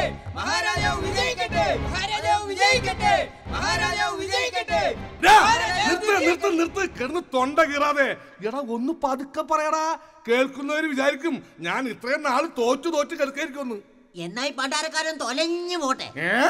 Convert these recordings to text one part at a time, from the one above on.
മഹാരാജാവ് വിജയിക്കട്ടെ മഹാരാജാവ് വിജയിക്കട്ടെ മഹാരാജാവ് വിജയിക്കട്ടെ ഡാ, നിർത്ത് നിർത്ത് നിർത്ത് കിടന്ന് തൊണ്ട കീറാതെ എടാ ഒന്ന് പതുക്കെ പറയടാ കേൾക്കുന്നവര് വിചാരിക്കും ഞാൻ ഇത്രയും നാൾ തോറ്റു തോറ്റ് കിടക്കായിരിക്കും എന്നായി പണ്ടാരക്കാരൻ തൊലഞ്ഞു പോട്ടെ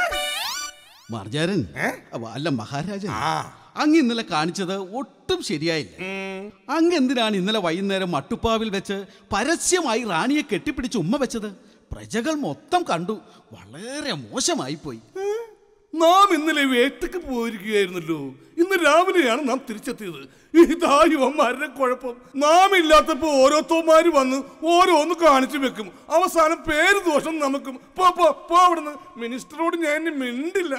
മാർജാരൻ ഏ? അവ- അല്ല മഹാരാജൻ ആ അങ്ങ് ഇന്നലെ കാണിച്ചത് ഒട്ടും ശരിയായില്ല അങ്ങ് എന്തിനാണ് ഇന്നലെ വൈകുന്നേരം മട്ടുപ്പാവിൽ വെച്ച് പരസ്യമായി റാണിയെ കെട്ടിപ്പിടിച്ച് ഉമ്മ വെച്ചത് പ്രജകൾ മൊത്തം കണ്ടു വളരെ മോശമായി പോയി നാം ഇന്നലെ വേട്ടക്ക് പോയിരിക്കുകയായിരുന്നല്ലോ ഇന്ന് രാവിലെയാണ് നാം തിരിച്ചെത്തിയത് ഇതാ യുവന്മാരുടെ കുഴപ്പം നാം ഇല്ലാത്തപ്പോ ഓരോരുത്തന്മാര് വന്ന് ഓരോന്ന് കാണിച്ചു വെക്കും അവസാനം പേര് ദോഷം നമുക്കും പോ പോ പോ അവിടുന്ന് മിനിസ്റ്ററോട് ഞാൻ ഇനി മിണ്ടില്ല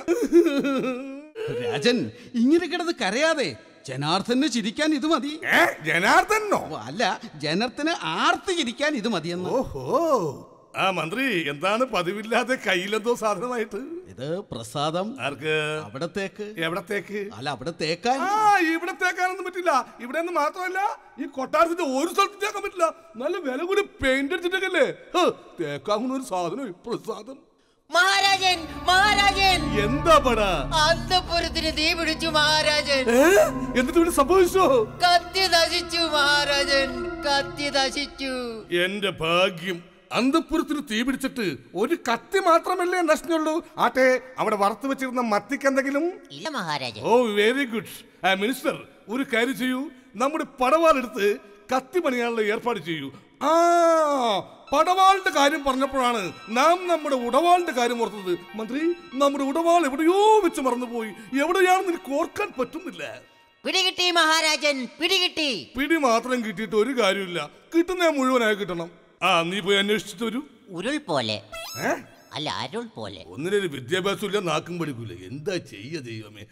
രാജൻ ഇങ്ങനെ കിടന്ന് കരയാതെ ജനാർദ്ദന് ചിരിക്കാൻ ഇത് മതി ഏ ജനാർദ്ദനോ ഓ, അല്ല ജനത്തിന് ആർത്ത് ചിരിക്കാൻ ഇത് മതിയെന്ന് ഓഹോ ആ മന്ത്രി എന്താണ് പതിവില്ലാതെ കയ്യിലെന്തോ സാധനമായിട്ട് ഇത് പ്രസാദം ആർക്ക് അവിടത്തേക്ക് എവിടത്തേക്ക് അല്ല അവിടെ തേക്കാൻ ആ ഇവിടെ തേക്കാനൊന്നും പറ്റില്ല ഇവിടെ നിന്ന് മാത്രമല്ല ഈ കൊട്ടാരത്തിന്റെ ഒരു സ്ഥലത്ത് തേക്കാൻ പറ്റില്ല നല്ല വില കൂടി പെയിന്റ് അടിച്ചിട്ടൊക്കെ തേക്കാവുന്ന ഒരു സാധനം ഈ പ്രസാദം മഹാരാജൻ മഹാരാജൻ എന്താ പടാ അന്തപുരത്തിന് തീ പിടിച്ചു മഹാരാജൻ ഏ? എന്നിട്ട് ഇവിടെ സംഭവിച്ചോ കത്തി നശിച്ചു മഹാരാജൻ കത്തി നശിച്ചു എന്റെ ഭാഗ്യം അന്തപുരത്തിന് തീ പിടിച്ചിട്ട് ഒരു കത്തി മാത്രമല്ലേ നഷ്ടമുള്ളൂ ആട്ടെ അവിടെ വറുത്ത് വെച്ചിരുന്ന മത്തിക്ക് എന്തെങ്കിലും ഇല്ല മഹാരാജൻ ഓ വെരി ഗുഡ് മിനിസ്റ്റർ ഒരു കാര്യം ചെയ്യൂ നമ്മുടെ പടവാളെടുത്ത് കത്തി പണിയാനുള്ള ഏർപ്പാട് ചെയ്യൂ ആ പടവാളിന്റെ കാര്യം പറഞ്ഞപ്പോഴാണ് നാം നമ്മുടെ ഉടവാളിന്റെ കാര്യം ഓർത്തത് മന്ത്രി നമ്മുടെ ഉടവാൾ എവിടെയോ വെച്ച് മറന്നുപോയി എവിടെയാണെന്ന് എനിക്ക് ഓർക്കാൻ പറ്റുന്നില്ല പിടികിട്ടി മഹാരാജൻ പിടികിട്ടി പിടി മാത്രം കിട്ടിയിട്ട് ഒരു കാര്യമില്ല കിട്ടുന്ന മുഴുവനായി കിട്ടണം ആ നീ പോയി അന്വേഷിച്ചിട്ട് വരൂ ഉരുൾ പോലെ ഏ അല്ല അരുൾ പോലെ ഒന്നിനൊരു വിദ്യാഭ്യാസം ഇല്ല നാക്കും പഠിക്കൂല എന്താ ചെയ്യ ദൈവമേ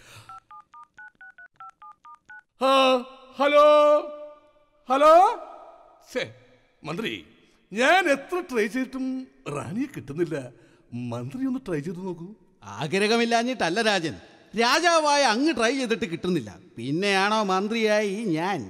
ആ, ഹലോ ഹലോ ഛേ, മന്ത്രി ഞാൻ എത്ര ട്രൈ ചെയ്തിട്ടും റാണിയെ കിട്ടുന്നില്ല മന്ത്രി ഒന്ന് ട്രൈ ചെയ്ത് നോക്കൂ ആഗ്രഹമില്ലാഞ്ഞിട്ടല്ല രാജൻ രാജാവായ അങ്ങ് ട്രൈ ചെയ്തിട്ട് കിട്ടുന്നില്ല പിന്നെയാണോ മന്ത്രിയായി ഞാൻ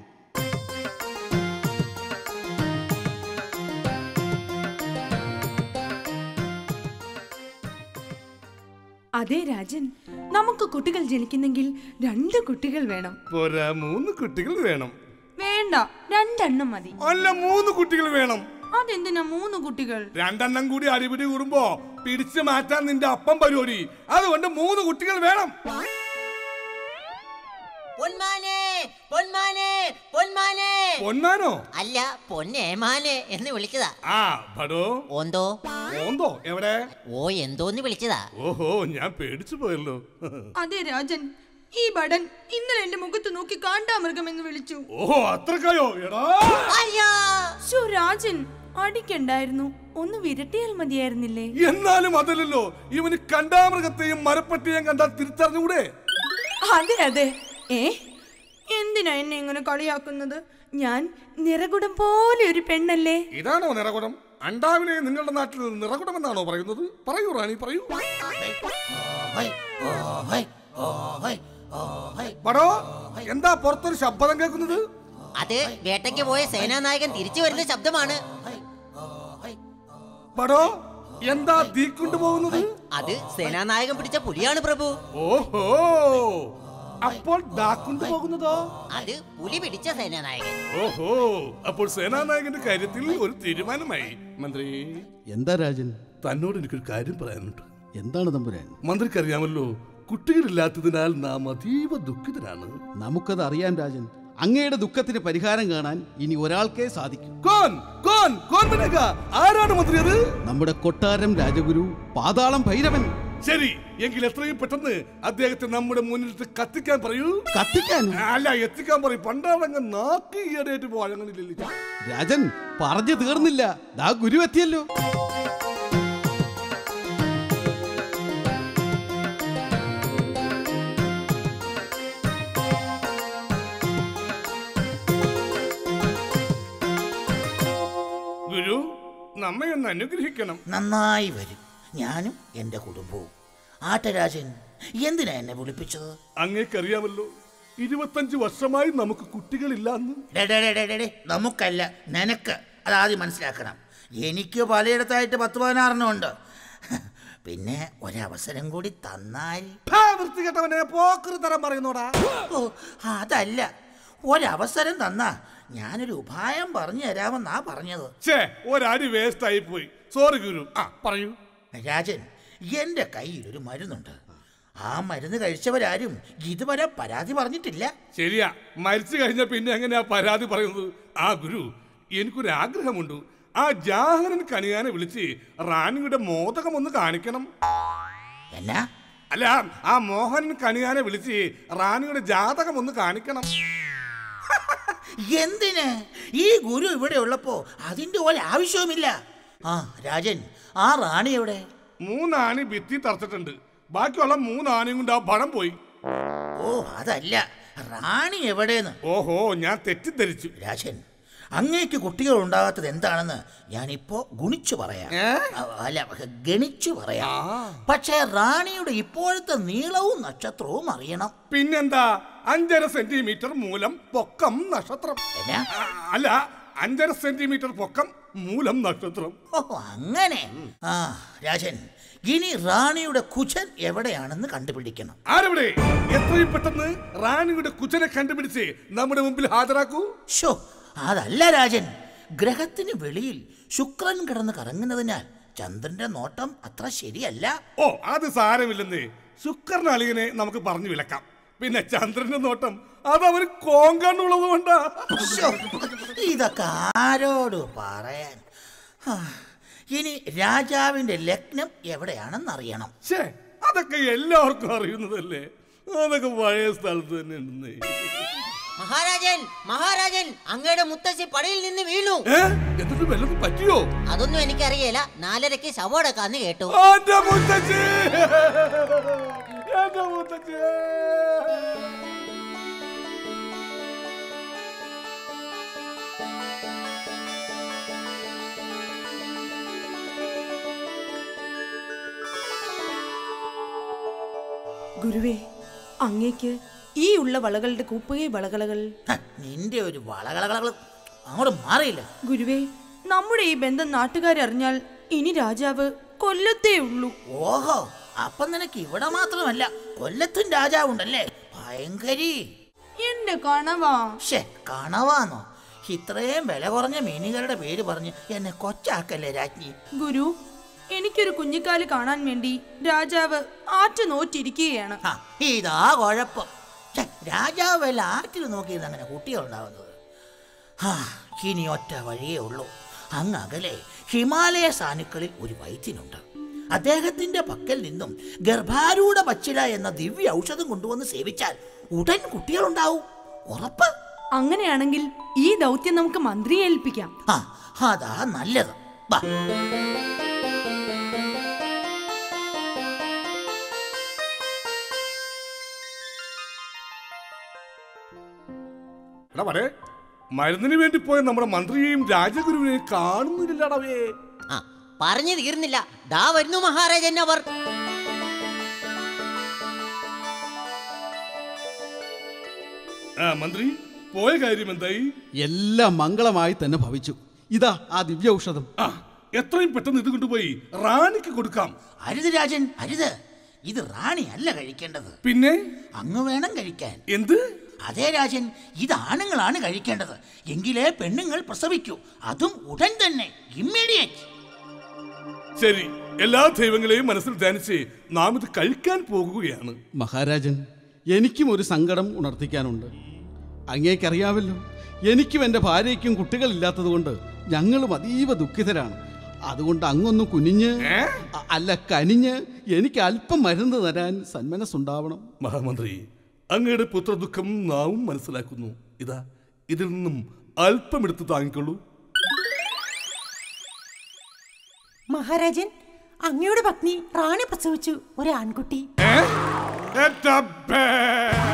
അതെ രാജൻ നമുക്ക് കുട്ടികൾ ജനിക്കുന്നെങ്കിൽ രണ്ട് കുട്ടികൾ വേണം പോരാ മൂന്ന് കുട്ടികൾ വേണം വേണ്ട രണ്ടെണ്ണം മതി അല്ല മൂന്ന് കുട്ടികൾ വേണം അതെന്തിനാ മൂന്ന് കുട്ടികൾ രണ്ടെണ്ണം കൂടി അടിപിടി കൂടുമ്പോ പിടിച്ചു മാറ്റാൻ നിന്റെ അപ്പം പരിപാടി അതുകൊണ്ട് മൂന്ന് കുട്ടികൾ വേണം പൊന്മാനെ പൊന്മാനെ പൊന്മാനെ പൊന്നാനോ അല്ല പൊന്നേമാനെ എന്ന് വിളിച്ചതാ ആ പടോ ഓന്തോ ഓന്തോ എവിടെ ഓ എന്തോന്ന് വിളിച്ചതാ ഓഹോ ഞാൻ പേടിച്ചു പോയല്ലോ അതെ രാജൻ ഈ ബടൻ ഇന്നലെ എന്റെ മുഖത്ത് നോക്കി കാണ്ടാമൃഗം എന്ന് വിളിച്ചു ഓഹോ അത്രക്കായോ എടാ അയ്യോ ശോ രാജൻ അടിക്കണ്ടായിരുന്നു ഒന്ന് വിരട്ടിയാൽ മതിയായിരുന്നില്ലേ എന്നാലും അതല്ലല്ലോ ഇവന് കണ്ടാമൃഗത്തെയും മരപ്പട്ടിയെയും കണ്ടാൽ തിരിച്ചറിഞ്ഞുകൂടെ അതെ അതെ ഏ എന്തിനാ എന്നെ ഇങ്ങനെ കളിയാക്കുന്നത് ഞാൻ നിറകുടം പോലെ ഒരു പെണ്ണല്ലേ ഇതാണോ നിറകുടം അണ്ടാവിനെ നിങ്ങളുടെ നാട്ടിൽ നിറകുടം എന്നാണോ പറയുന്നത് പറയൂ റാണി പറയൂ പടോ എന്താ പുറത്തൊരു ശബ്ദം കേൾക്കുന്നത് അത് വേട്ടയ്ക്ക് പോയ സേനാനായകൻ തിരിച്ചു വരുന്ന ശബ്ദമാണ് പടോ എന്താ തീ കൊണ്ടുപോകുന്നത് അത് സേനാനായകൻ പിടിച്ച പുലിയാണ് പ്രഭു ഓഹോ അപ്പോൾ ദാ കൊണ്ടുപോകുന്നതോ അത് പുലി പിടിച്ച സേനാനായകൻ ഓഹോ അപ്പോൾ സേനാനായകന്റെ കാര്യത്തിൽ ഒരു തീരുമാനമായി മന്ത്രി എന്താ രാജൻ തന്നോട് എനിക്കൊരു കാര്യം പറയാനുണ്ട് എന്താണ് തമ്പുരാൻ മന്ത്രിക്കറിയാമല്ലോ കുട്ടികളില്ലാത്തതിനാൽ നാം അതീവ ദുഃഖിതരാണ് നമുക്കത് അറിയാം രാജൻ അങ്ങയുടെ ദുഃഖത്തിന് പരിഹാരം കാണാൻ ഇനി ഒരാൾക്കേ സാധിക്കൂ കോൻ കോൻ കോൻ ബനേഗ? ആരാണ് മന്ത്രി അത് നമ്മുടെ കൊട്ടാരം രാജഗുരു പാതാളം ഭൈരവൻ ശരി എങ്കിൽ എത്രയും പെട്ടെന്ന് അദ്ദേഹത്തെ നമ്മുടെ മുന്നിൽ കത്തിക്കാൻ പറയൂ കത്തിക്കാനോ അല്ല എത്തിക്കാൻ പറയും പണ്ടാളങ്ങ് നാക്ക് ഈയടേറ്റ് വഴങ്ങണില്ലല്ലോ രാജൻ പറഞ്ഞു തീർന്നില്ല ദാ ഗുരു എത്തിയല്ലോ ഗുരു നമ്മെ ഒന്ന് അനുഗ്രഹിക്കണം നന്നായി വരും ഞാനും എൻ്റെ കുടുംബവും ആട്ടരാജൻ എന്തിനാ എന്നെ വിളിപ്പിച്ചത് അങ്ങേക്കറിയാമല്ലോ ഇരുപത്തഞ്ച് വർഷമായി നമുക്ക് കുട്ടികളില്ലാന്ന് ഡേ, ഡേ, ഡേ, ഡേ, ഡേ, ഡേ, നമുക്കല്ല നിനക്ക് അതാദ്യം മനസ്സിലാക്കണം എനിക്ക് പലയിടത്തായിട്ട് പത്ത് പതിനാറെണ്ണം ഉണ്ട് പിന്നെ ഒരവസരം കൂടി തന്നാൽ ഹാ, വൃത്തികെട്ടവനെ പോക്കറി തരം പറയുന്നോടാ ഓ അതല്ല ഒരവസരം തന്നാ ഞാനൊരു ഉപായം പറഞ്ഞു തരാമെന്നാ പറഞ്ഞത് ഛേ ഒരടി വേസ്റ്റ് ആയി പോയി സോറി ഗുരു ആ പറയൂ രാജൻ എൻ്റെ കയ്യിൽ ഒരു മരുന്നുണ്ട് ആ മരുന്ന് കഴിച്ചവരാരും ഇതുവരെ പരാതി പറഞ്ഞിട്ടില്ല ശരിയാ മരിച്ചു കഴിഞ്ഞ പിന്നെ എങ്ങനെയാ പരാതി പറയുന്നത് ആ ഗുരു എനിക്കൊരു ആഗ്രഹമുണ്ട് ആ ജാഹനൻ കണിയാനെ വിളിച്ച് റാണിയുടെ മോദകം ഒന്ന് കാണിക്കണം എന്നാ അല്ല ആ മോഹനൻ കണിയാനെ വിളിച്ച് റാണിയുടെ ജാതകം ഒന്ന് കാണിക്കണം എന്തിന് ഈ ഗുരു ഇവിടെ ഉള്ളപ്പോ അതിന്റെ ഒരു ആവശ്യവുമില്ല ആ രാജൻ ആ റാണി എവിടെ മൂന്നാണി ഭിത്തി തറച്ചിട്ടുണ്ട് ബാക്കിയുള്ള മൂന്നാണിയും കൊണ്ട് ആ പണം പോയി ഓ അതല്ല റാണി എവിടെന്ന് ഓഹോ ഞാൻ തെറ്റിദ്ധരിച്ചു രാജൻ അങ്ങേക്ക് കുട്ടികൾ ഉണ്ടാകാത്തത് എന്താണെന്ന് ഞാനിപ്പോ ഗുണിച്ചു പറയാം അ- അല്ല ഗണിച്ചു പറയാം പക്ഷേ റാണിയുടെ ഇപ്പോഴത്തെ നീളവും നക്ഷത്രവും അറിയണം പിന്നെന്താ അഞ്ചര സെന്റിമീറ്റർ മൂലം പൊക്കം നക്ഷത്രം എന്നാ ആ, അല്ല അഞ്ചര സെന്റിമീറ്റർ പൊക്കം മൂലം നക്ഷത്രം ഓ അങ്ങനെ ആ രാജൻ ഇനി റാണിയുടെ കുചൻ എവിടെയാണെന്ന് കണ്ടുപിടിക്കണം ആരവിടെ എത്രയും പെട്ടെന്ന് റാണിയുടെ കുച്ചനെ കണ്ടുപിടിച്ച് നമ്മുടെ മുമ്പിൽ ഹാജരാക്കൂ ഷോ അതല്ല രാജൻ ഗ്രഹത്തിന് വെളിയിൽ ശുക്രൻ കിടന്ന് കറങ്ങുന്നതിനാൽ ചന്ദ്രന്റെ നോട്ടം അത്ര ശരിയല്ല ഓ അത് സാരമില്ലെന്നേ ശുക്രൻ അളിയനെ നമുക്ക് പറഞ്ഞു വിലക്കാം പിന്നെ ചന്ദ്രന്റെ നോട്ടം അത് അവന് കോങ്കണ്ണുള്ളത് കൊണ്ടാ ശ്ശോ, ഇതൊക്കെ ആരോട് പറയാൻ ആ, ഇനി രാജാവിന്റെ ലഗ്നം എവിടെയാണെന്ന് അറിയണം ഛേ അതൊക്കെ എല്ലാവർക്കും അറിയുന്നതല്ലേ അതൊക്കെ പഴയ സ്ഥലത്ത് തന്നെ ഉണ്ടെന്നേ മഹാരാജൻ മഹാരാജൻ അങ്ങയുടെ മുത്തശ്ശി പടയിൽ നിന്ന് വീണു ഏ എന്നിട്ട് വല്ലതും പറ്റിയോ അതൊന്നും എനിക്കറിയില്ല നാലരയ്ക്ക് ശവോടക്കാന്ന് കേട്ടു എന്റെ മുത്തച്ഛി എന്റെ മുത്തച്ഛി ഗുരുവേ അങ്ങേക്ക് ഈ ഉള്ള വളകളുടെ കൂപ്പുകൈ വളകളകൾ ഹ, നിന്റെ ഒരു വളകളകൾ അങ്ങോട്ട് മാറിയില്ല ഗുരുവേ നമ്മുടെ ഈ ബന്ധം നാട്ടുകാരറിഞ്ഞാൽ ഇനി രാജാവ് കൊല്ലത്തേ ഉള്ളൂ ഓഹോ അപ്പം നിനക്ക് ഇവിടെ മാത്രമല്ല കൊല്ലത്തും രാജാവുണ്ടല്ലേ ഭയങ്കരി എന്റെ കണവാ ഷേ കണവാന്നോ ഇത്രയും വില കുറഞ്ഞ മീനുകളുടെ പേര് പറഞ്ഞ് എന്നെ കൊച്ചാക്കല്ലേ രാജ്ഞി ഗുരു എനിക്കൊരു കുഞ്ഞിക്കാല് കാണാൻ വേണ്ടി രാജാവ് ആറ്റു നോറ്റിരിക്കുകയാണ് ആ ഇതാ കുഴപ്പം ഛെ, രാജാവ് വല്ല ആറ്റിൽ നോക്കിയത് അങ്ങനെ കുട്ടികളുണ്ടാവുന്നത് ആ ഇനി ഒറ്റ വഴിയേ ഉള്ളൂ അങ്ങ് അകലെ ഹിമാലയ സാനുക്കളിൽ ഒരു വൈദ്യനുണ്ട് അദ്ദേഹത്തിന്റെ പക്കൽ നിന്നും ഗർഭാരൂഢ പച്ചില എന്ന ദിവ്യ ഔഷധം കൊണ്ടുവന്ന് സേവിച്ചാൽ ഉടൻ കുട്ടികളുണ്ടാവും ഉറപ്പ് അങ്ങനെയാണെങ്കിൽ ഈ ദൗത്യം നമുക്ക് മന്ത്രിയെ ഏൽപ്പിക്കാം ആ അതാ നല്ലത് ബാ എടാ പറേ മരുന്നിന് വേണ്ടി പോയ നമ്മുടെ മന്ത്രിയെയും രാജഗുരുവിനെയും കാണുന്നില്ലടവേ ആ പറഞ്ഞു തീർന്നില്ല ദാ വരുന്നു മഹാരാജൻ അവർ ആ മന്ത്രി പോയ കാര്യം എന്തായി എല്ലാം മംഗളമായി തന്നെ ഭവിച്ചു ഇതാ ആ ദിവ്യ ഔഷധം ആ എത്രയും പെട്ടെന്ന് ഇത് കൊണ്ടുപോയി റാണിക്ക് കൊടുക്കാം അരുത് രാജൻ അരുത് ഇത് റാണി അല്ല കഴിക്കേണ്ടത് പിന്നെ അങ്ങ് വേണം കഴിക്കാൻ എന്ത് അതേ രാജൻ ഇത് ആണുങ്ങളാണ് കഴിക്കേണ്ടത് എങ്കിലേ പെണ്ണുങ്ങൾ പ്രസവിക്കൂ അതും ഉടൻ തന്നെ ഇമ്മീഡിയറ്റ് ശരി എല്ലാ ദൈവങ്ങളെയും മനസ്സിൽ ധ്യാനിച്ച് നാം ഇത് കഴിക്കാൻ പോകുകയാണ് മഹാരാജൻ എനിക്കും ഒരു സങ്കടം ഉണർത്തിക്കാനുണ്ട് അങ്ങേക്കറിയാമല്ലോ എനിക്കും എൻ്റെ ഭാര്യയ്ക്കും കുട്ടികളില്ലാത്തതുകൊണ്ട് ഞങ്ങളും അതീവ ദുഃഖിതരാണ് അതുകൊണ്ട് അങ്ങൊന്ന് കുനിഞ്ഞ് ഏ? അ- അല്ല കനിഞ്ഞ് എനിക്ക് അല്പം മരുന്ന് തരാൻ സന്മനസ്സുണ്ടാവണം മഹാമന്ത്രി അങ്ങയുടെ പുത്രദുഃഖം നാവും മനസ്സിലാക്കുന്നു ഇതാ ഇതിൽ നിന്നും അല്പം എടുത്ത് താങ്ങിക്കൊള്ളൂ മഹാരാജൻ അങ്ങയുടെ പത്നി റാണി പ്രസവിച്ചു ഒരു ആൺകുട്ടി ഏ? എന്റെ അപ്പേ!